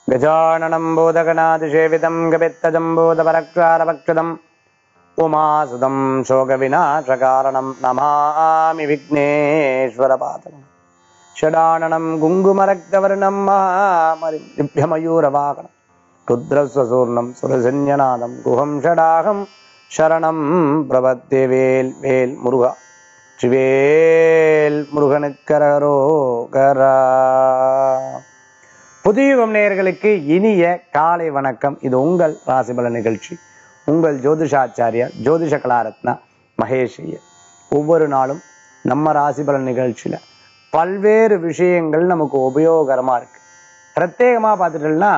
गजाननं बोधगणातिसेवितं गपित्तजम्बोधपरक्षारभक्षदम् उमासुदं शोकविनाशकारणं नमामि विघ्नेश्वरपादम् षडाननं गुङ्गुमरक्तवर्णं महामरिभ्यमयूरवाहनं रुद्रस्वसूर्णं सुरसंज्ञनादं गुहं षडाहं शरणं प्रपद्ये வேல் வேல் முருகா சிவேல் முருகனுக்கரோகரா புதியுகம் நேயர்களுக்கு இனிய காலை வணக்கம் இது உங்கள் ராசிபல நிகழ்ச்சி உங்கள் ஜோதிஷாச்சாரியா ஜோதிஷ கலாரத்னா மகேஷ் ஐயர் ஒவ்வொரு நாளும் நம்ம ராசிபலன் நிகழ்ச்சியில பல்வேறு விஷயங்கள் நமக்கு உபயோகரமா இருக்கு பிரத்யேகமா பார்த்துட்டோம்னா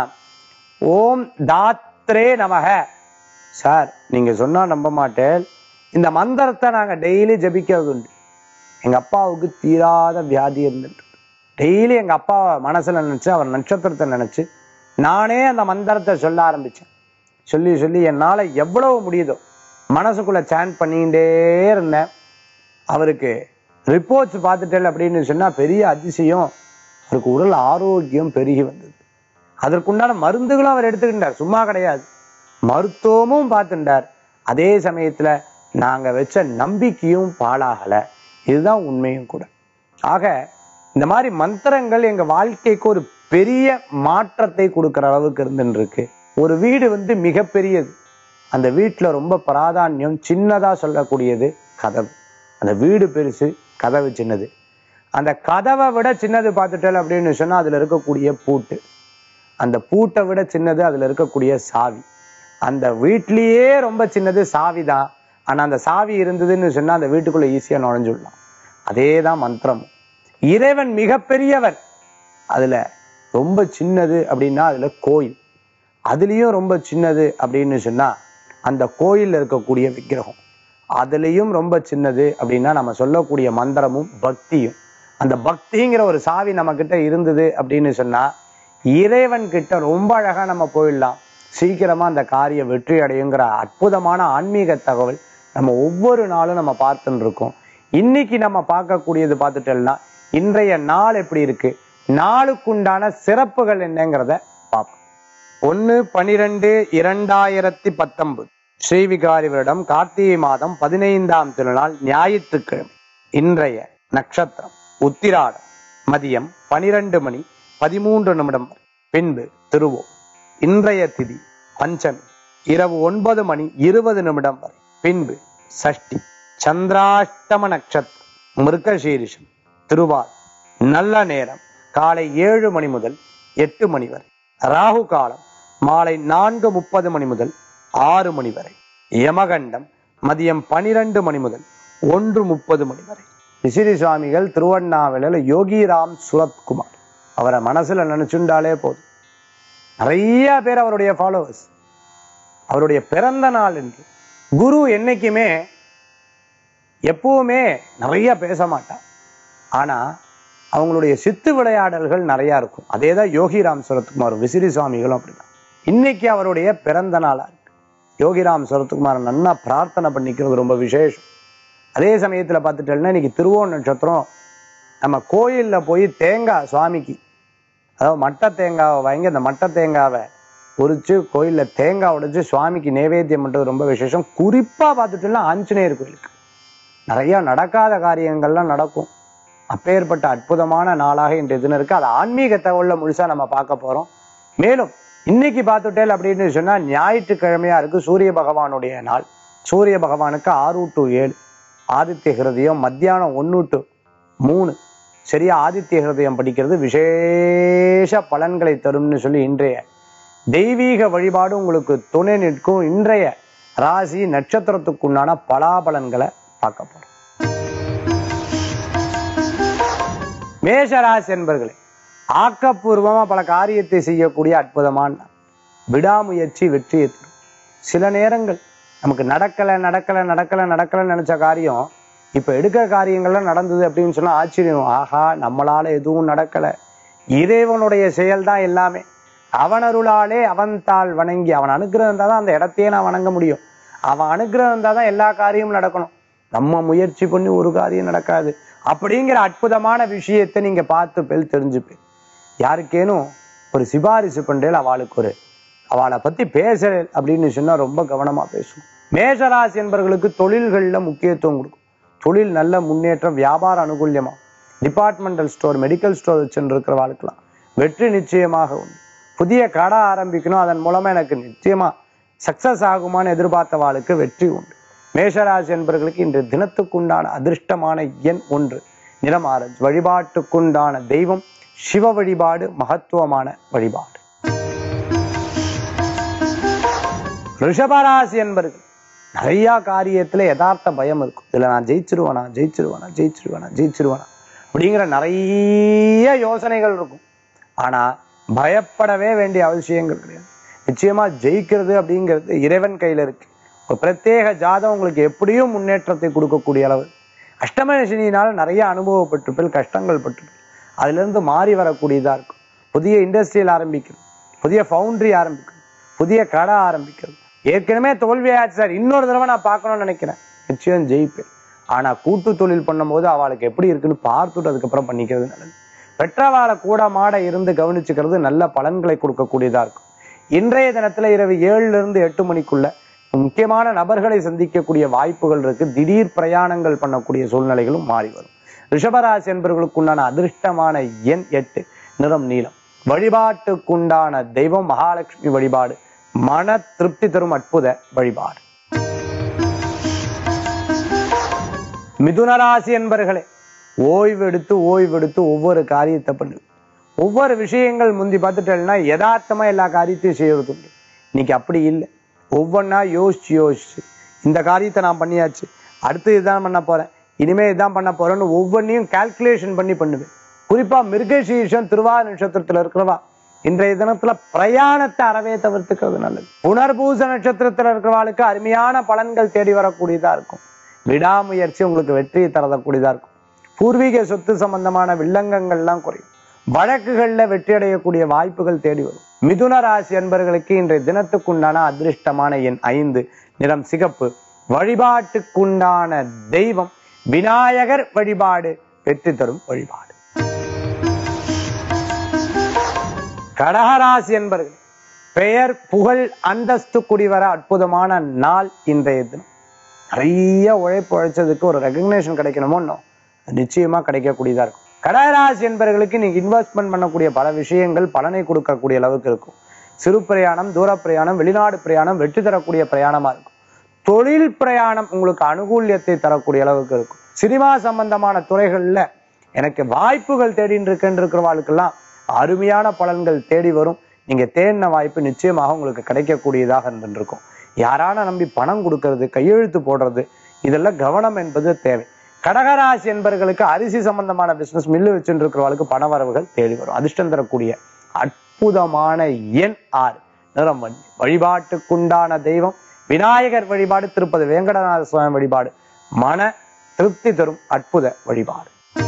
ஓம் தாத்ரே நமக சார் நீங்க சொன்னா நம்ப மாட்டேன் இந்த மந்திரத்தை நாங்க டெய்லி ஜபிக்கிறது உண்டு எங்க அப்பாவுக்கு தீராத வியாதி இருந்துட்டு டெய்லி எங்க அப்பாவை மனசுல நினைச்சு அவர் நட்சத்திரத்தை நினைச்சு நானே அந்த மந்திரத்தை சொல்ல ஆரம்பிச்சேன் சொல்லி சொல்லி என்னால எவ்வளவு முடியுதோ மனசுக்குள்ள சேன் பண்ணிக்கிட்டே இருந்தேன் அவருக்கு ரிப்போர்ட்ஸ் பார்த்துட்டேன் அப்படின்னு சொன்னா பெரிய அதிசயம் அவருக்கு உடல் ஆரோக்கியம் பெருகி வந்தது அதற்குண்டான மருந்துகளும் அவர் எடுத்துக்கிட்டார் சும்மா கிடையாது மருத்துவமும் பார்த்துட்டார் அதே சமயத்துல நாங்க வச்ச நம்பிக்கையும் பாழாகல இதுதான் உண்மையும் கூட ஆக இந்த மாதிரி மந்திரங்கள் எங்க வாழ்க்கைக்கு ஒரு பெரிய மாற்றத்தை கொடுக்கிற அளவுக்கு இருந்துட்டு இருக்கு ஒரு வீடு வந்து மிகப்பெரியது அந்த வீட்டுல ரொம்ப பிராதானியம் சின்னதா சொல்லக்கூடியது கதவு அந்த வீடு பெருசு கதவு சின்னது அந்த கதவை விட சின்னது பார்த்துட்டேன் அப்படின்னு சொன்னா அதுல இருக்கக்கூடிய பூட்டு அந்த பூட்டை விட சின்னது அதுல இருக்கக்கூடிய சாவி அந்த வீட்லயே ரொம்ப சின்னது சாவி தான் ஆனா அந்த சாவி இருந்ததுன்னு சொன்னா அந்த வீட்டுக்குள்ள ஈஸியா நுழைஞ்சுடலாம் அதே தான் மந்திரம் இறைவன் மிகப்பெரியவர் அதுல ரொம்ப சின்னது அப்படின்னா அதுல கோயில் அதுலயும் ரொம்ப சின்னது அப்படின்னு சொன்னா அந்த கோயில்ல இருக்கக்கூடிய விக்கிரகம் அதுலயும் ரொம்ப சின்னது அப்படின்னா நம்ம சொல்லக்கூடிய மந்திரமும் பக்தியும் அந்த பக்திங்கிற ஒரு சாவி நம்ம கிட்ட இருந்தது அப்படின்னு சொன்னா இறைவன் கிட்ட ரொம்ப அழகா நம்ம போயிடலாம் சீக்கிரமா அந்த காரியம் வெற்றி அடையுங்கிற அற்புதமான ஆன்மீக தகவல் நம்ம ஒவ்வொரு நாளும் நம்ம பார்த்துட்டு இருக்கோம் இன்னைக்கு நம்ம பார்க்கக்கூடியது பார்த்துட்டோம்னா இன்றைய நாள் எப்படி இருக்கு நாளுக்குண்டான சிறப்புகள் என்னங்கிறத பார்ப்போம் ஒன்னு பனிரெண்டு இரண்டாயிரத்தி பத்தொன்பது ஸ்ரீவிகாரி வருடம் கார்த்திகை மாதம் பதினைந்தாம் திருநாள் ஞாயிற்றுக்கிழமை இன்றைய நட்சத்திரம் உத்திராடம் மதியம் பனிரெண்டு மணி பதிமூன்று நிமிடம் வரை பின்பு திருவோ இன்றைய திதி பஞ்சமி இரவு ஒன்பது மணி இருபது நிமிடம் வரை பின்பு சஷ்டி சந்திராஷ்டம நட்சத்திரம் மிருகசீரிஷம் திருவார் நல்ல நேரம் காலை ஏழு மணி முதல் எட்டு மணி வரை ராகு காலம் மாலை நான்கு முப்பது மணி முதல் ஆறு மணி வரை யமகண்டம் மதியம் பனிரெண்டு மணி முதல் ஒன்று முப்பது மணி வரை விசிறி சுவாமிகள் திருவண்ணாமலையில யோகிராம் சுரத்குமார் அவரை மனசுல நினைச்சுண்டாலே போதும் நிறைய பேர் அவருடைய ஃபாலோவர்ஸ் அவருடைய பிறந்த நாள் என்று குரு என்னைக்குமே எப்பவுமே நிறைய பேச மாட்டான் ஆனா அவங்களுடைய சித்து விளையாடல்கள் நிறைய இருக்கும் அதே தான் யோகிராம் சுரத்குமார் விசிறி சுவாமிகளும் அப்படிதான் இன்னைக்கு அவருடைய பிறந்த நாளா இருக்கு யோகிராம் சுரத்குமார் நன்னா பிரார்த்தனை பண்ணிக்கிறது ரொம்ப விசேஷம் அதே சமயத்துல பார்த்துட்டோம்னா இன்னைக்கு திருவோண நட்சத்திரம் நம்ம கோயில்ல போய் தேங்காய் சுவாமிக்கு அதாவது மட்டை தேங்காவை வாங்கி அந்த மட்டை தேங்காவை உரிச்சு கோயில்ல தேங்காய் உடைச்சு சுவாமிக்கு நைவேத்தியம் பண்றது ரொம்ப விசேஷம் குறிப்பா பார்த்துட்டோம்னா ஆஞ்சநேயர் கோயிலுக்கு நிறைய நடக்காத காரியங்கள்லாம் நடக்கும் அப்பேற்பட்ட அற்புதமான நாளாக இன்றைய தினம் இருக்கு அது ஆன்மீக தகவல்ல முழுசா நம்ம பார்க்க போறோம் மேலும் இன்னைக்கு பார்த்துட்டேல் அப்படின்னு சொன்னா ஞாயிற்றுக்கிழமையா இருக்கு சூரிய பகவானுடைய நாள் சூரிய பகவானுக்கு ஆறு டு ஏழு ஆதித்ய ஹிருதயம் மத்தியானம் ஒன்று டு மூணு சரியா ஆதித்ய ஹிருதயம் படிக்கிறது விசேஷ பலன்களை தரும்னு சொல்லி இன்றைய தெய்வீக வழிபாடு உங்களுக்கு துணை நிற்கும் இன்றைய ராசி நட்சத்திரத்துக்குண்டான பலாபலன்களை பார்க்க போறோம் மேஷராசி என்பர்களே ஆக்கப்பூர்வமா பல காரியத்தை செய்யக்கூடிய அற்புதமான நாள். விடாமுயற்சி வெற்றியை தரும் சில நேரங்கள் நமக்கு நடக்கல நடக்கல நடக்கல நடக்கலன்னு நினைச்ச காரியம் இப்ப எடுக்கிற காரியங்கள்லாம் நடந்தது அப்படின்னு சொன்னா ஆச்சரியம் ஆஹா நம்மளால எதுவும் நடக்கல இறைவனுடைய செயல் தான் எல்லாமே அவன் அருளாலே அவன் தாள் வணங்கி அவன் அனுகிரகம் இருந்தா தான் அந்த இடத்தையே நான் வணங்க முடியும் அவன் அனுகிரகம் இருந்தா தான் எல்லா காரியமும் நடக்கணும் நம்ம முயற்சி பண்ணி ஒரு காரியம் நடக்காது அப்படிங்கிற அற்புதமான விஷயத்தை நீங்க பார்த்து பெல் தெரிஞ்சுப்பேன் யாருக்கேனும் ஒரு சிபாரிசு பண்றேன் அவளுக்கு ஒரு அவளை பத்தி பேசுறேன் அப்படின்னு சொன்னா ரொம்ப கவனமா பேசணும் மேஷராசி என்பவர்களுக்கு தொழில்கள்ல முக்கியத்துவம் கொடுக்கும் தொழில் நல்ல முன்னேற்றம் வியாபார அனுகூல்யமா டிபார்ட்மெண்டல் ஸ்டோர் மெடிக்கல் ஸ்டோர் வச்சுட்டு இருக்கிறவாளுக்கெல்லாம் வெற்றி நிச்சயமாக உண்டு புதிய கடை ஆரம்பிக்கணும் அதன் மூலமா எனக்கு நிச்சயமா சக்சஸ் ஆகுமான்னு எதிர்பார்த்தவாளுக்கு வெற்றி உண்டு மேஷராசி என்பவர்களுக்கு இன்று தினத்துக்குண்டான அதிர்ஷ்டமான எண் ஒன்று நிறம் ஆரஞ்சு வழிபாட்டுக்குண்டான தெய்வம் சிவ வழிபாடு மகத்துவமான வழிபாடு ரிஷபராசி என்பர்கள் நிறைய காரியத்துல யதார்த்த பயம் இருக்கும் இதுல நான் ஜெயிச்சிருவேனா ஜெயிச்சிருவேனா ஜெயிச்சிருவேனா ஜெயிச்சிருவேனா அப்படிங்கிற நிறைய யோசனைகள் இருக்கும் ஆனா பயப்படவே வேண்டிய அவசியங்கள் கிடையாது நிச்சயமா ஜெயிக்கிறது அப்படிங்கிறது இறைவன் கையில இருக்கு ஒரு பிரத்யேக ஜாதம் உங்களுக்கு எப்படியும் முன்னேற்றத்தை கொடுக்கக்கூடிய அளவு அஷ்டம சனியினால நிறைய அனுபவப்பட்டிருப்பில் கஷ்டங்கள் பட்டிருப்பில் அதுல இருந்து மாறி வரக்கூடியதா இருக்கும் புதிய இண்டஸ்ட்ரியல் ஆரம்பிக்கிறது புதிய ஃபவுண்டரி ஆரம்பிக்கிறது புதிய கடை ஆரம்பிக்கிறது ஏற்கனவே தோல்வியாச்சு சார் இன்னொரு தடவை நான் பார்க்கணும்னு நினைக்கிறேன் நிச்சயம் ஜெயிப்பேன் ஆனா கூட்டு தொழில் பண்ணும்போது அவளுக்கு எப்படி இருக்குன்னு பார்த்துட்டு அதுக்கப்புறம் பண்ணிக்கிறது நல்லது பெற்றவாளை கூட மாட இருந்து கவனிச்சுக்கிறது நல்ல பலன்களை கொடுக்கக்கூடியதா இருக்கும் இன்றைய தினத்துல இரவு ஏழுல இருந்து எட்டு மணிக்குள்ள முக்கியமான நபர்களை சந்திக்கக்கூடிய வாய்ப்புகள் இருக்கு திடீர் பிரயாணங்கள் பண்ணக்கூடிய சூழ்நிலைகளும் மாறி வரும் ரிஷபராசி என்பவர்களுக்குண்டான அதிர்ஷ்டமான எண் எட்டு நிறம் நீலம் வழிபாட்டுக்குண்டான தெய்வம் மகாலட்சுமி வழிபாடு மன திருப்தி தரும் அற்புத வழிபாடு மிதுனராசி என்பர்களே ஓய்வு எடுத்து ஓய்வு எடுத்து ஒவ்வொரு காரியத்தை பண்ணு ஒவ்வொரு விஷயங்கள் முந்தி பார்த்துட்டேன்னா யதார்த்தமா எல்லா காரியத்தையும் செய்யறது உண்டு இன்னைக்கு அப்படி இல்லை ஒவ்வொன்றா யோசிச்சு யோசிச்சு இந்த காரியத்தை நான் பண்ணியாச்சு அடுத்து இதுதான் பண்ண போறேன் இனிமே இதான் பண்ண போறேன்னு ஒவ்வொன்றையும் கால்குலேஷன் பண்ணி பண்ணுவேன் குறிப்பா மிருகசீஷன் திருவா நட்சத்திரத்துல இருக்கிறவா இன்றைய தினத்துல பிரயாணத்தை அறவே தவிர்த்துக்கிறது நல்லது புனர்பூச நட்சத்திரத்துல இருக்கிறவாளுக்கு அருமையான பலன்கள் தேடி வரக்கூடியதா இருக்கும் விடாமுயற்சி உங்களுக்கு வெற்றியை தரக்கூடியதா இருக்கும் பூர்வீக சொத்து சம்பந்தமான வில்லங்கங்கள்லாம் குறையும் வழக்குகள்ல வெற்றி அடையக்கூடிய வாய்ப்புகள் தேடி வரும் மிதுன ராசி அன்பர்களுக்கு இன்றைய தினத்துக்குண்டான அதிர்ஷ்டமான எண் ஐந்து நிறம் சிகப்பு வழிபாட்டுக்குண்டான தெய்வம் விநாயகர் வழிபாடு வெற்றி தரும் வழிபாடு கடகராசி என்பர்கள் பெயர் புகழ் அந்தஸ்து குடிவர அற்புதமான நாள் இன்றைய தினம் நிறைய உழைப்பு உழைச்சதுக்கு ஒரு ரெகக்னேஷன் கிடைக்கணுமோ இன்னும் நிச்சயமா கிடைக்கக்கூடியதா இருக்கும் கடகராசி என்பவர்களுக்கு நீங்க இன்வெஸ்ட்மெண்ட் பண்ணக்கூடிய பல விஷயங்கள் பலனை கொடுக்கக்கூடிய அளவுக்கு இருக்கும் சிறு பிரயாணம் தூர பிரயாணம் வெளிநாடு பிரயாணம் வெற்றி தரக்கூடிய பிரயாணமா இருக்கும் தொழில் பிரயாணம் உங்களுக்கு அனுகூல்யத்தை தரக்கூடிய அளவுக்கு இருக்கும் சினிமா சம்பந்தமான துறைகள்ல எனக்கு வாய்ப்புகள் தேடின்னு இருக்குன்னு இருக்கிறவாளுக்கெல்லாம் அருமையான பலன்கள் தேடி வரும் நீங்க தேடின வாய்ப்பு நிச்சயமாக உங்களுக்கு கிடைக்கக்கூடியதாக இருந்துருக்கும் யாரான நம்பி பணம் கொடுக்கறது கையெழுத்து போடுறது இதெல்லாம் கவனம் என்பது தேவை கடகராசி என்பவர்களுக்கு அரிசி சம்பந்தமான பிசினஸ் மில்லு வச்சுட்டு இருக்கிறவர்களுக்கு பண வரவுகள் தேடி வரும் அதிர்ஷ்டம் தரக்கூடிய அற்புதமான எண் ஆறு நிறம் மணி வழிபாட்டுக்குண்டான தெய்வம் விநாயகர் வழிபாடு திருப்பதி வேங்கடநாத சுவாமி வழிபாடு மன திருப்தி தரும் அற்புத வழிபாடு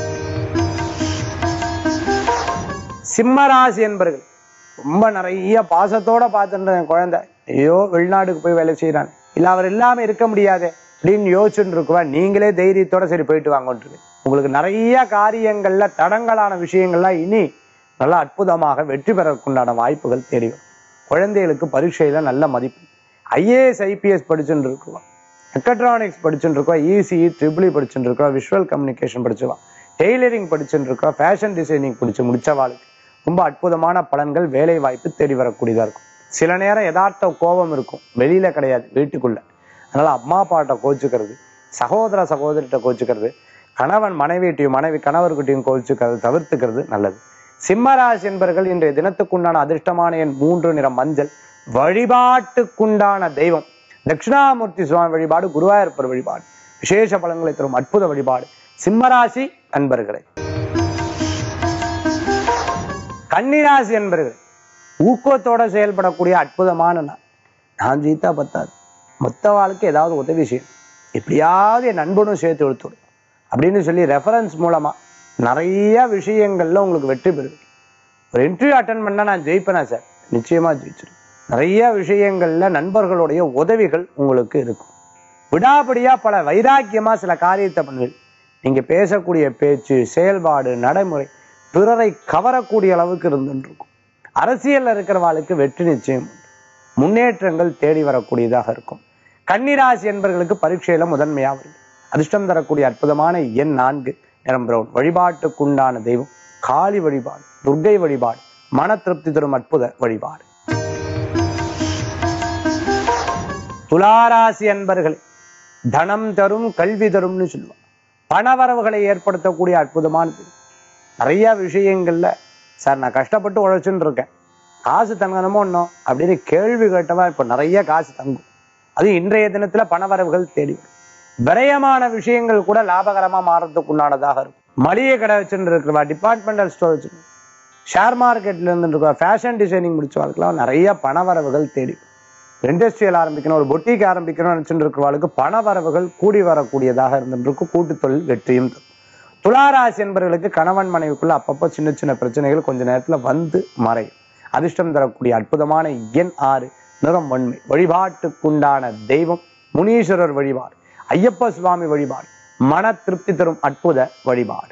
சிம்மராசி என்பர்கள் ரொம்ப நிறைய பாசத்தோட பார்த்துட்டு என் குழந்தை ஐயோ வெளிநாட்டுக்கு போய் வேலை செய்யறான் இல்ல அவர் இல்லாம இருக்க முடியாதே அப்படின்னு யோசிச்சுட்டு இருக்குவா நீங்களே தைரியத்தோட சரி போயிட்டு வாங்கன்றது உங்களுக்கு நிறைய காரியங்கள்ல தடங்கலான விஷயங்கள்லாம் இனி நல்லா அற்புதமாக வெற்றி பெறக்குண்டான வாய்ப்புகள் தேடி வரும் குழந்தைகளுக்கு பரீட்சையில நல்ல மதிப்பு ஐஏஎஸ் ஐபிஎஸ் படிச்சுட்டு இருக்குவா மெக்கட்ரானிக்ஸ் படிச்சுட்டு இருக்கோம் இசிஇ ட்ரிபிளி படிச்சுட்டு இருக்கோம் விஷுவல் கம்யூனிகேஷன் படிச்சுவா டெய்லரிங் படிச்சுட்டு இருக்கோம் ஃபேஷன் டிசைனிங் படிச்சு முடிச்சவாளுக்கு ரொம்ப அற்புதமான பலன்கள் வேலை வாய்ப்பு தேடி வரக்கூடியதா இருக்கும் சில நேரம் யதார்த்த கோபம் இருக்கும் வெளியில கிடையாது வீட்டுக்குள்ள அதனால அம்மா அப்பாட்ட கோச்சுக்கிறது சகோதர சகோதரிட்ட கோச்சுக்கிறது கணவன் மனைவிட்டையும் மனைவி கணவர்கிட்டையும் கோச்சுக்கிறது தவிர்த்துக்கிறது நல்லது சிம்மராசி என்பர்கள் இன்றைய தினத்துக்குண்டான அதிர்ஷ்டமான எண் மூன்று நிறம் மஞ்சள் வழிபாட்டுக்குண்டான தெய்வம் தட்சிணாமூர்த்தி சுவாமி வழிபாடு குருவாயூர்ப்பர் வழிபாடு விசேஷ பலன்களை தரும் அற்புத வழிபாடு சிம்மராசி அன்பர்களே கன்னிராசி என்பர்கள் ஊக்கத்தோட செயல்படக்கூடிய அற்புதமான நாள் நான் ஜீத்தா பத்தாது மொத்த வாழ்க்கை ஏதாவது உதவி செய்யும் எப்படியாவது என் நண்பனும் சேர்த்து எடுத்துடும் அப்படின்னு சொல்லி ரெஃபரன்ஸ் மூலமா நிறைய விஷயங்கள்ல உங்களுக்கு வெற்றி பெறுவீங்க ஒரு இன்டர்வியூ அட்டன் பண்ணா நான் ஜெயிப்பேனா சார் நிச்சயமா ஜெயிச்சிடும் நிறைய விஷயங்கள்ல நண்பர்களுடைய உதவிகள் உங்களுக்கு இருக்கும் விடாபடியா பல வைராக்கியமா சில காரியத்தை பண்ணுவீங்க நீங்க பேசக்கூடிய பேச்சு செயல்பாடு நடைமுறை பிறரை கவரக்கூடிய அளவுக்கு இருந்துட்டு இருக்கும் அரசியல்ல இருக்கிறவாளுக்கு வெற்றி நிச்சயம் உண்டு முன்னேற்றங்கள் தேடி வரக்கூடியதாக இருக்கும் கன்னிராசி என்பவர்களுக்கு பரீட்சையில முதன்மையா வருது அதிர்ஷ்டம் தரக்கூடிய அற்புதமான எண் நான்கு நிறம் பிரவுன் வழிபாட்டுக்குண்டான தெய்வம் காளி வழிபாடு துர்க்கை வழிபாடு மன திருப்தி தரும் அற்புத வழிபாடு துளாராசி அன்பர்களே தனம் தரும் கல்வி தரும்னு சொல்லுவாங்க பணவரவுகளை ஏற்படுத்தக்கூடிய அற்புதமானது நிறைய விஷயங்கள்ல சார் நான் கஷ்டப்பட்டு உழைச்சுன்னு இருக்கேன் காசு தங்கணுமோ இன்னும் அப்படின்னு கேள்வி கேட்டவா இப்ப நிறைய காசு தங்கும் அது இன்றைய தினத்துல பணவரவுகள் தேடி வரும் விரயமான விஷயங்கள் கூட லாபகரமா மாறதுக்கு உண்டானதாக இருக்கும் மளிகை கடை வச்சுட்டு இருக்கிறவா டிபார்ட்மெண்டல் ஸ்டோர் வச்சுருக்கோம் ஷேர் மார்க்கெட்ல இருந்து இருக்கா ஃபேஷன் டிசைனிங் முடிச்சவாளுக்கெல்லாம் நிறைய பணவரவுகள் தேடி வரும். இண்டஸ்ட்ரியல் ஆரம்பிக்கணும் ஒரு பொட்டிக்கு ஆரம்பிக்கணும்னு நினைச்சுட்டு இருக்கிறவாளுக்கு பண வரவுகள் கூடி வரக்கூடியதாக இருந்திருக்கும் கூட்டு தொழில் வெற்றியும் தரும் துளாராசி என்பவர்களுக்கு கணவன் மனைவிக்குள்ள அப்பப்போ சின்ன சின்ன பிரச்சனைகள் கொஞ்ச நேரத்துல வந்து மறையும் அதிர்ஷ்டம் தரக்கூடிய அற்புதமான எண் ஆறு நிறம் வன்மை வழிபாட்டுக்குண்டான தெய்வம் முனீஸ்வரர் வழிபாடு ஐயப்ப சுவாமி வழிபாடு மன திருப்தி தரும் அற்புத வழிபாடு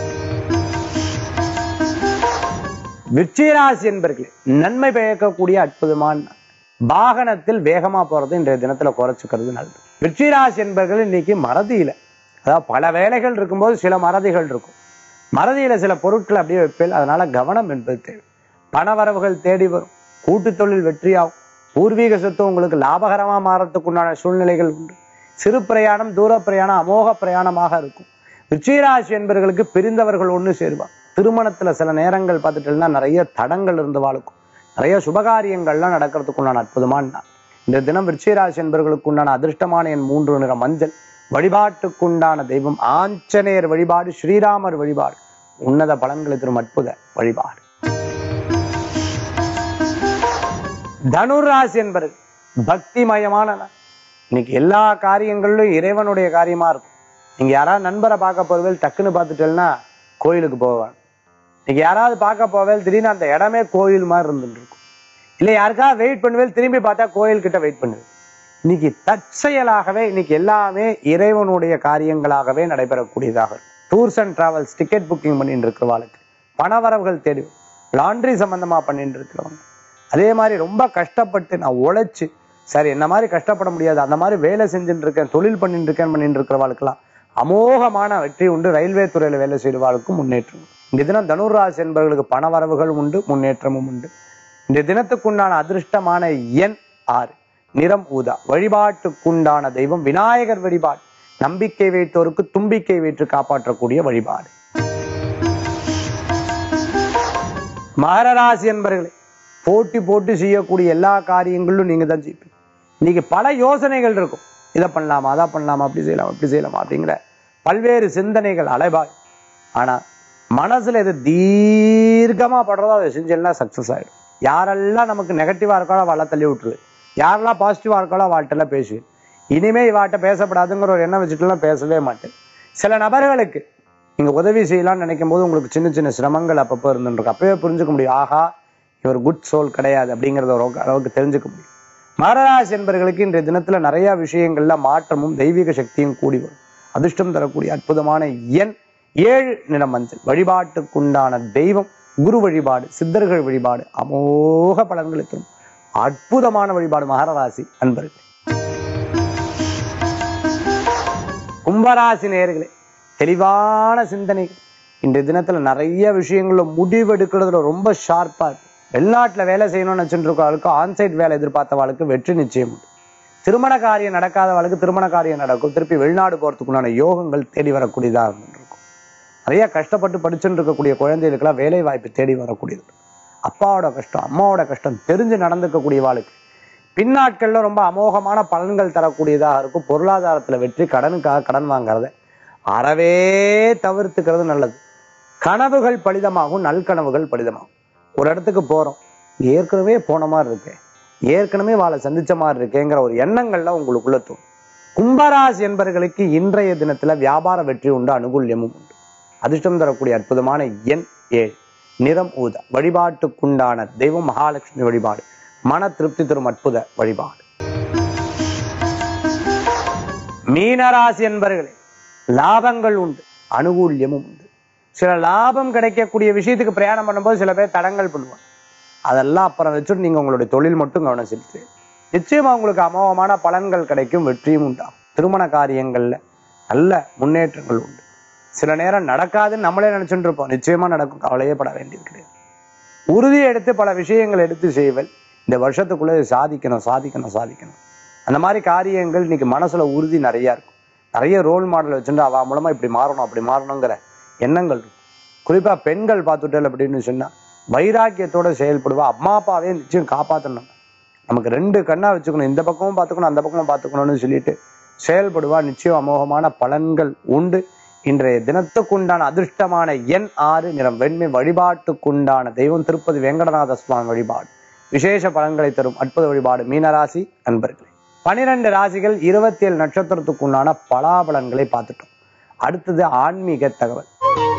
விருச்சிகராசி என்பர்களே நன்மை பயக்கக்கூடிய அற்புதமான நாள். வாகனத்தில் வேகமா போறது இன்றைய தினத்துல குறைச்சிக்கிறது நல்லது விருச்சிகராசி என்பர்கள் இன்னைக்கு மறதியில அதாவது பல வேலைகள் இருக்கும்போது சில மறதிகள் இருக்கும் மறதியில சில பொருட்கள் அப்படியே வைப்பேன் அதனால கவனம் என்பது தேவை பணவரவுகள் தேடி வரும் கூட்டு தொழில் வெற்றியாகும் பூர்வீக சொத்து உங்களுக்கு லாபகரமா மாறத்துக்குண்டான சூழ்நிலைகள் உண்டு சிறு பிரயாணம் தூர பிரயாணம் அமோக பிரயாணமாக இருக்கும் விருச்சிகராசி என்பவர்களுக்கு பிரிந்தவர்கள் ஒண்ணு சேருவார் திருமணத்துல சில நேரங்கள் பார்த்துட்டீங்கன்னா நிறைய தடங்கள் இருந்து வாழுக்கும் நிறைய சுபகாரியங்கள்லாம் நடக்கிறதுக்குண்டான அற்புதமான நாள் இந்த தினம் விருச்சிகராசி என்பவர்களுக்கு உண்டான அதிர்ஷ்டமான என் மூன்று நிற மஞ்சள் வழிபாட்டுக்குண்டான தெய்வம் ஆஞ்சநேயர் வழிபாடு ஸ்ரீராமர் வழிபாடு உன்னத பலன்களை தரும் அற்புத வழிபாடு தனுராசி என்பது பக்திமயமான நாள் இன்னைக்கு எல்லா காரியங்களிலும் இறைவனுடைய காரியமா இருக்கும் நீங்க யாராவது நண்பரை பார்க்க போவேல் டக்குன்னு பார்த்துட்டேன்னா கோயிலுக்கு போவாங்க இன்னைக்கு யாராவது பார்க்க போவேல் திடீர்னு அந்த இடமே கோயில் மாதிரி இருந்துட்டு இருக்கும் இல்ல யாருக்காவது வெயிட் பண்ணுவேல் திரும்பி பார்த்தா கோயில் கிட்ட வெயிட் பண்ணுவேன் இன்னைக்கு தற்செயலாகவே இன்னைக்கு எல்லாமே இறைவனுடைய காரியங்களாகவே நடைபெறக்கூடியதாக இருக்கும் tours and travels ticket booking பண்ணிட்டு இருக்கிறவாளுக்கு பணவரவுகள் தேடி லாண்ட்ரி சம்பந்தமா பண்ணிட்டு இருக்கிறவங்க அதே மாதிரி ரொம்ப கஷ்டப்பட்டு நான் உழைச்சு சரி என்ன மாதிரி கஷ்டப்பட முடியாது அந்த மாதிரி வேலை செஞ்சுட்டு இருக்கேன் தொழில் பண்ணிட்டு இருக்கேன் பண்ணிட்டு இருக்கிறவாளுக்கெல்லாம் அமோகமான வெற்றி உண்டு ரயில்வே துறையில வேலை செய்வாளுக்கும் முன்னேற்றம் உண்டு. இந்த தினம் தனுராசி என்பவர்களுக்கு பண வரவுகள் உண்டு முன்னேற்றமும் உண்டு இந்த தினத்துக்குண்டான அதிர்ஷ்டமான எண் ஆறு நிறம் ஊதா வழிபாட்டுக்குண்டான தெய்வம் விநாயகர் வழிபாடு நம்பிக்கை வைத்தோருக்கு தும்பிக்கை வைத்து காப்பாற்றக்கூடிய வழிபாடு மகர ராசி என்பர்களே போட்டி போட்டு செய்யக்கூடிய எல்லா காரியங்களிலும் நீங்க தான் ஜெயிப்பீங்க இன்னைக்கு பல யோசனைகள் இருக்கும் இதை பண்ணலாமா அதை பண்ணலாமா அப்படி செய்யலாமா அப்படி செய்யலாமா அப்படிங்கிற பல்வேறு சிந்தனைகள் அலைபாய் ஆனா மனசுல எது தீர்க்கமா படுறதோ அதை செஞ்சேன்னா சக்சஸ் ஆயிடும் யாரெல்லாம் நமக்கு நெகட்டிவா இருக்காளோ அவளை தள்ளி விட்டுரு யாரெல்லாம் பாசிட்டிவா இருக்காளோ அவள்கிட்ட பேசுவேன் இனிமே இவாட்ட பேசப்படாதுங்கிற ஒரு எண்ணம் வச்சுட்டுலாம் பேசவே மாட்டேன் சில நபர்களுக்கு நீங்க உதவி செய்யலாம்னு நினைக்கும் போது உங்களுக்கு சின்ன சின்ன சிரமங்கள் அப்பப்போ இருந்துருக்கு அப்பவே புரிஞ்சுக்க முடியும் ஆஹா இவர் குட் சோல் கிடையாது அப்படிங்கறத ஒரு அளவுக்கு தெரிஞ்சுக்க முடியும் மகராசி என்பவர்களுக்கு இன்றைய தினத்துல நிறைய விஷயங்கள்ல மாற்றமும் தெய்வீக சக்தியும் கூடி வரும் அதிர்ஷ்டம் தரக்கூடிய அற்புதமான எண் ஏழு நிற மஞ்சள் வழிபாட்டுக்குண்டான தெய்வம் குரு வழிபாடு சித்தர்கள் வழிபாடு அமோக பலன்களை தரும் அற்புதமான வழிபாடு மகராசி அன்பர்களே கும்பராசி நேயர்களே தெளிவான சிந்தனைகள் இன்றைய தினத்துல நிறைய விஷயங்கள்ல முடிவெடுக்கிறதுல ரொம்ப ஷார்ப்பா இருக்கு வெளிநாட்டுல வேலை செய்யணும்னு நினைச்சுட்டு இருக்கவளுக்கு ஆன்சைட் வேலை எதிர்பார்த்தவளுக்கு வெற்றி நிச்சயம் உண்டு திருமண காரியம் நடக்காதவளுக்கு திருமண காரியம் நடக்கும் திருப்பி வெளிநாடு போறதுக்குண்டான யோகங்கள் தேடி வரக்கூடியதா இருந்துட்டு இருக்கும் நிறைய கஷ்டப்பட்டு படிச்சுட்டு இருக்கக்கூடிய குழந்தைகளுக்கெல்லாம் வேலை வாய்ப்பு தேடி வரக்கூடியது அப்பாவோட கஷ்டம் அம்மாவோட கஷ்டம் தெரிஞ்சு நடந்துக்கக்கூடிய வாழ்க்கை பின்னாட்கள்ல ரொம்ப அமோகமான பலன்கள் தரக்கூடியதாக இருக்கும் பொருளாதாரத்துல வெற்றி கடனுக்காக கடன் வாங்குறத அறவே தவிர்த்துக்கிறது நல்லது கனவுகள் பலிதமாகும் நல்கனவுகள் பலிதமாகும் ஒரு இடத்துக்கு போறோம் ஏற்கனவே போன மாதிரி இருக்கேன் ஏற்கனவே வாழை சந்திச்ச மாதிரி இருக்கேங்கிற ஒரு எண்ணங்கள்ல உங்களுக்குள்ள தோணும் கும்பராசி என்பவர்களுக்கு இன்றைய தினத்துல வியாபார வெற்றி உண்டு அனுகூல்யமும் உண்டு அதிர்ஷ்டம் தரக்கூடிய அற்புதமான எண் ஏழு நிறம் ஊதா வழிபாட்டுக்குண்டான தெய்வம் மகாலட்சுமி வழிபாடு மன திருப்தி தரும் அற்புத வழிபாடு மீனராசி என்பவர்களே லாபங்கள் உண்டு அனுகூல்யமும் உண்டு சில லாபம் கிடைக்கக்கூடிய விஷயத்துக்கு பிரயாணம் பண்ணும்போது சில பேர் தடங்கள் பண்ணுவாங்க அதெல்லாம் அப்புறம் வச்சுட்டு நீங்க உங்களுடைய தொழில் மட்டும் கவனம் செலுத்து நிச்சயமா உங்களுக்கு அமோகமான பலன்கள் கிடைக்கும் வெற்றியும் உண்டாகும் திருமண காரியங்கள்ல நல்ல முன்னேற்றங்கள் உண்டு சில நேரம் நடக்காதுன்னு நம்மளே நினைச்சுட்டு இருப்போம் நிச்சயமா நடக்கும் கவலையே பட வேண்டியது கிடையாது உறுதி எடுத்து பல விஷயங்கள் எடுத்து செய்வல் இந்த வருஷத்துக்குள்ள இது சாதிக்கணும் சாதிக்கணும் சாதிக்கணும் அந்த மாதிரி காரியங்கள் இன்னைக்கு மனசுல உறுதி நிறைய இருக்கும் நிறைய ரோல் மாடல் வச்சுட்டு அவ மூலமா இப்படி மாறணும் அப்படி மாறணுங்கிற எண்ணங்கள் இருக்கும் குறிப்பா பெண்கள் பார்த்துட்டல் அப்படின்னு சொன்னா வைராக்கியத்தோட செயல்படுவா அம்மா அப்பாவே நிச்சயம் காப்பாற்றணும் நமக்கு ரெண்டு கண்ணா வச்சுக்கணும் இந்த பக்கமும் பார்த்துக்கணும் அந்த பக்கமும் பார்த்துக்கணும்னு சொல்லிட்டு செயல்படுவா நிச்சயம் அமோகமான பலன்கள் உண்டு இன்றைய தினத்துக்குண்டான அதிர்ஷ்டமான எண் ஆறு நிறம் வெண்மை வழிபாட்டுக்குண்டான தெய்வம் திருப்பதி வெங்கடநாத சுவாமி வழிபாடு விசேஷ பலன்களை தரும் அற்புத வழிபாடு மீனராசி அன்பர்களே பனிரெண்டு ராசிகள் இருபத்தி ஏழு நட்சத்திரத்துக்குண்டான பலாபலன்களை பார்த்துட்டோம் அடுத்தது ஆன்மீக தகவல்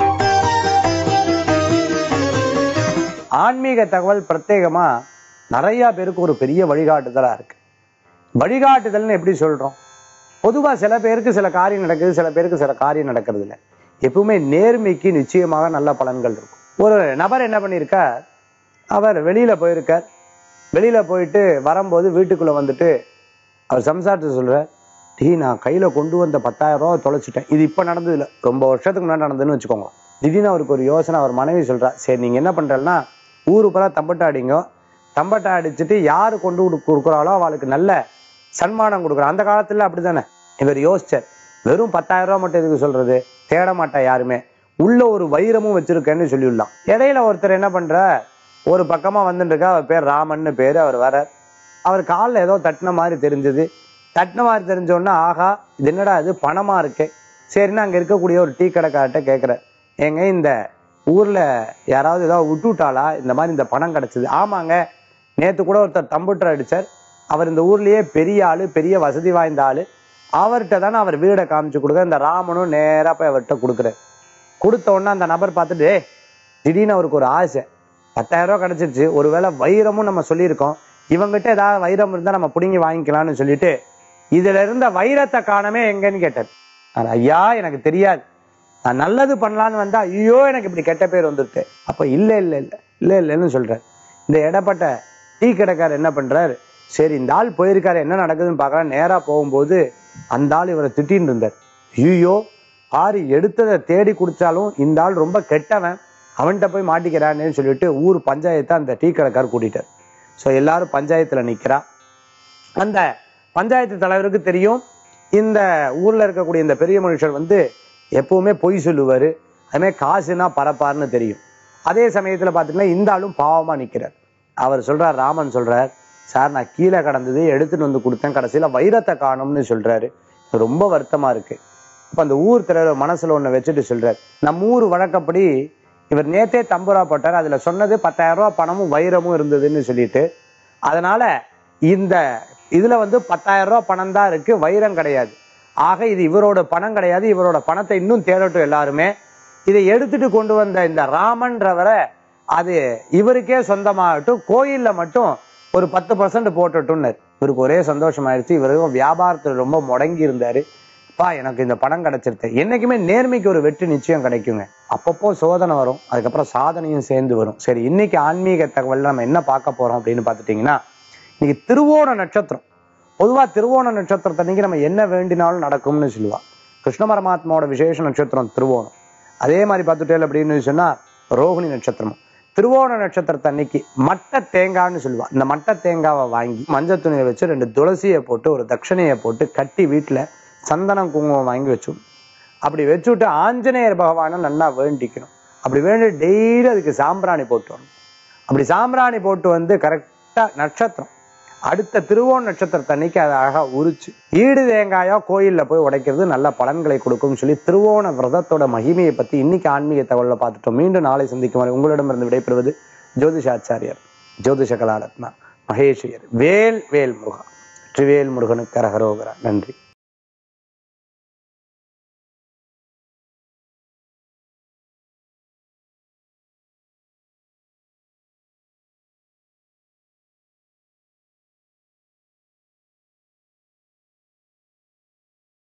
ஆன்மீக தகவல் பிரத்யேகமா நிறைய பேருக்கு ஒரு பெரிய வழிகாட்டுதலா இருக்கு வழிகாட்டுதல்னு எப்படி சொல்றோம் பொதுவா சில பேருக்கு சில காரியம் நடக்குது சில பேருக்கு சில காரியம் நடக்கிறது இல்லை எப்பவுமே நேர்மைக்கு நிச்சயமாக நல்ல பலன்கள் இருக்கும் ஒரு நபர் என்ன பண்ணியிருக்கார் அவர் வெளியில போயிருக்கார் வெளியில போயிட்டு வரும்போது வீட்டுக்குள்ள வந்துட்டு அவர் சம்சாரத்தை சொல்றார் டீ நான் கையில கொண்டு வந்த பத்தாயிரம் ரூபாய் தொலைச்சிட்டேன் இது இப்ப நடந்தது இல்ல ரொம்ப வருஷத்துக்கு முன்னாடி நடந்ததுன்னு வச்சுக்கோங்க திடீர்னு அவருக்கு ஒரு யோசனை அவர் மனைவி சொல்றா சரி நீங்க என்ன பண்றேன்னா ஊரு பூரா தம்பட்டை அடிங்க தம்பட்டை அடிச்சுட்டு யாரு கொண்டு கொடு- கொடுக்குறாளோ அவளுக்கு நல்ல சன்மானம் கொடுக்குறோம் அந்த காலத்துல அப்படித்தானே இவர் யோசிச்சார் வெறும் பத்தாயிரம் ரூபாய் மட்டும் எதுக்கு சொல்றது தேட மாட்டா யாருமே உள்ள ஒரு வைரமும் வச்சிருக்கேன்னு சொல்லிவிடலாம் இடையில ஒருத்தர் என்ன பண்ற ஒரு பக்கமா வந்துட்டு இருக்கா அவர் பேர் ராமன்னு பேரு அவர் வர அவர் காலில் ஏதோ தட்டின மாதிரி தெரிஞ்சது தட்டின மாதிரி தெரிஞ்ச உடனே ஆஹா இது என்னடா இது பணமா இருக்கே சரின்னு அங்க இருக்கக்கூடிய ஒரு டீ கடைக்கார்ட்ட கேட்குறார் ஏங்க இந்த ஊர்ல யாராவது ஏதாவது விட்டுவிட்டாளா இந்த மாதிரி இந்த பணம் கிடைச்சது ஆமாங்க நேத்து கூட ஒருத்தர் தம்புட்டர் அடிச்சார் அவர் இந்த ஊர்லயே பெரிய ஆளு பெரிய வசதி வாய்ந்த ஆளு அவர்கிட்ட தானே அவர் வீடை காமிச்சு கொடுக்க இந்த ராமனும் நேரா போய் அவர்கிட்ட கொடுக்குறாரு கொடுத்த உடனே அந்த நபர் பார்த்துட்டு "ஏய், திடீர்னு அவருக்கு ஒரு ஆசை பத்தாயிரம் ரூபாய் கிடைச்சிருச்சு ஒருவேளை வைரமும் நம்ம சொல்லியிருக்கோம் இவங்கிட்ட ஏதாவது வைரம் இருந்தா நம்ம பிடுங்கி வாங்கிக்கலாம்னு சொல்லிட்டு இதுல இருந்த வைரத்தை காணமே எங்கன்னு கேட்டார் நான், ஐயா எனக்கு தெரியாது நான் நல்லது பண்ணலான்னு வந்தா ஐயோ எனக்கு இப்படி கெட்ட பேர் வந்துருக்கு அப்ப இல்ல இல்ல இல்ல இல்ல இல்லைன்னு சொல்றாரு இந்த இடப்பட்ட டீ கடைக்காரர் என்ன பண்றாரு சரி இந்த ஆள் போயிருக்காரு என்ன நடக்குதுன்னு பார்க்கலாம் நேரா போகும்போது அந்த ஆள் இவரை திட்டின்னு இருந்தார் ஐயோ ஆறு எடுத்ததை தேடி குடிச்சாலும் இந்த ஆள் ரொம்ப கெட்டவன் அவன்கிட்ட போய் மாட்டிக்கிறான்னு சொல்லிட்டு ஊர் பஞ்சாயத்தை அந்த டீ கடைக்காரர் கூட்டிட்டார் ஸோ எல்லாரும் பஞ்சாயத்துல நிக்கிறா அந்த பஞ்சாயத்து தலைவருக்கு தெரியும் இந்த ஊர்ல இருக்கக்கூடிய இந்த பெரிய மனுஷர் வந்து எப்பவுமே பொய் சொல்லுவாரு அதுமாதிரி காசுனா பரப்பாருன்னு தெரியும் அதே சமயத்துல பாத்தீங்கன்னா இந்த ஆளும் பாவமா நிக்கிறார் அவர் சொல்றார் ராமன் சொல்றார் சார் நான் கீழே கடந்தது எடுத்துட்டு வந்து கொடுத்தேன் கடைசியில வைரத்தை காணும்னு சொல்றாரு இது ரொம்ப வருத்தமா இருக்கு அப்ப அந்த ஊர் தலைவர் மனசுல ஒண்ணு வச்சுட்டு சொல்றாரு நம்ம ஊர் வழக்கப்படி இவர் நேத்தே தம்புரா போட்டார் அதுல சொன்னது பத்தாயிரம் ரூபாய் பணமும் வைரமும் இருந்ததுன்னு சொல்லிட்டு அதனால இந்த இதுல வந்து பத்தாயிரம் ரூபாய் பணம் தான் இருக்கு வைரம் கிடையாது ஆக இது இவரோட பணம் கிடையாது இவரோட பணத்தை இன்னும் தேடட்டும் எல்லாருமே இதை எடுத்துட்டு கொண்டு வந்த இந்த ராமன்றவரை அது இவருக்கே சொந்தமாகட்டும் கோயில்ல மட்டும் ஒரு பத்து பர்சன்ட் போட்டுட்டும்னாரு இவருக்கு ஒரே சந்தோஷம் ஆயிடுச்சு இவருக்கு வியாபாரத்துல ரொம்ப முடங்கி இருந்தாரு பா எனக்கு இந்த பணம் கிடைச்சிருது என்னைக்குமே நேர்மைக்கு ஒரு வெற்றி நிச்சயம் கிடைக்குங்க அப்பப்போ சோதனை வரும் அதுக்கப்புறம் சாதனையும் சேர்ந்து வரும் சரி இன்னைக்கு ஆன்மீக தகவல்ல நம்ம என்ன பார்க்க போறோம் அப்படின்னு பார்த்துட்டீங்கன்னா இன்னைக்கு திருவோண நட்சத்திரம் பொதுவா திருவோண நட்சத்திரத்தன்னைக்கு நம்ம என்ன வேண்டினாலும் நடக்கும்னு சொல்லுவா கிருஷ்ண பரமாத்மாவோட விசேஷ நட்சத்திரம் திருவோணம் அதே மாதிரி பார்த்துட்டேன் அப்படின்னு சொன்னா ரோகிணி நட்சத்திரமும் திருவோண நட்சத்திரத்தன்னைக்கு மட்ட தேங்காய்னு சொல்லுவா இந்த மட்ட தேங்காவை வாங்கி மஞ்சள் துணியை வச்சு ரெண்டு துளசியை போட்டு ஒரு தட்சணையை போட்டு கட்டி வீட்டுல சந்தனம் குங்குமம் வாங்கி வச்சு அப்படி வச்சுட்டு ஆஞ்சநேயர் பகவானை நல்லா வேண்டிக்கணும் அப்படி வேண்டி டெய்லி அதுக்கு சாம்பிராணி போட்டு வரணும் அப்படி சாம்பிராணி போட்டு வந்து கரெக்டா நட்சத்திரம் அடுத்த திருவோண நட்சத்திரத்தன்னைக்கு அதை அழகா உரிச்சு ஈடு தேங்காயா கோயில்ல போய் உடைக்கிறது நல்ல பலன்களை கொடுக்கும்னு சொல்லி திருவோண விரதத்தோட மகிமையை பத்தி இன்னைக்கு ஆன்மீக தகவல்ல பார்த்துட்டோம் மீண்டும் நாளை சந்திக்கும் வரை உங்களிடமிருந்து விடைபெறுவது ஜோதிஷாச்சாரியர் ஜோதிஷ கலாரத்னா மகேஷியர் வேல் வேல் முருகா வெற்றிவேல் முருகனுக்கு அரகரோகரா நன்றி